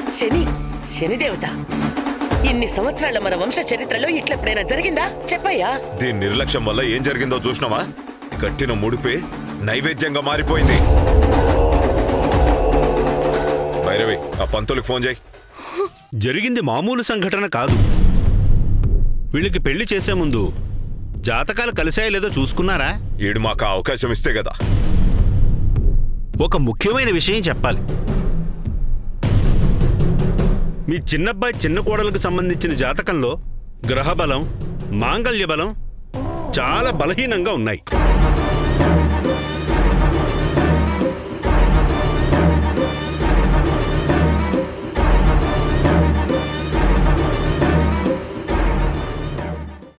శని శనిదేవత ఇన్ని సంవత్సరాల మన వంశ చరిత్రలో ఇట్లా ఎప్పుడైనా జరిగిందా చెప్పయ్యా దీని నిర్లక్ష్యం వల్ల ఏం జరిగిందో చూసినావా కట్టిన ముడిపే నైవేద్యంగా మారిపోయింది భైరవి ఆ పంతులకు ఫోన్ చేయి జరిగింది మామూలు సంఘటన కాదు వీళ్ళకి పెళ్లి చేసే ముందు జాతకాలు కలిశాయో లేదో చూసుకున్నారా ఈడు మాకు ఆ అవకాశం ఇస్తే కదా ఒక ముఖ్యమైన విషయం చెప్పాలి మీ చిన్నబ్బాయి చిన్న కోడలకు సంబంధించిన జాతకంలో గ్రహబలం మాంగళ్య బలం చాలా బలహీనంగా ఉన్నాయి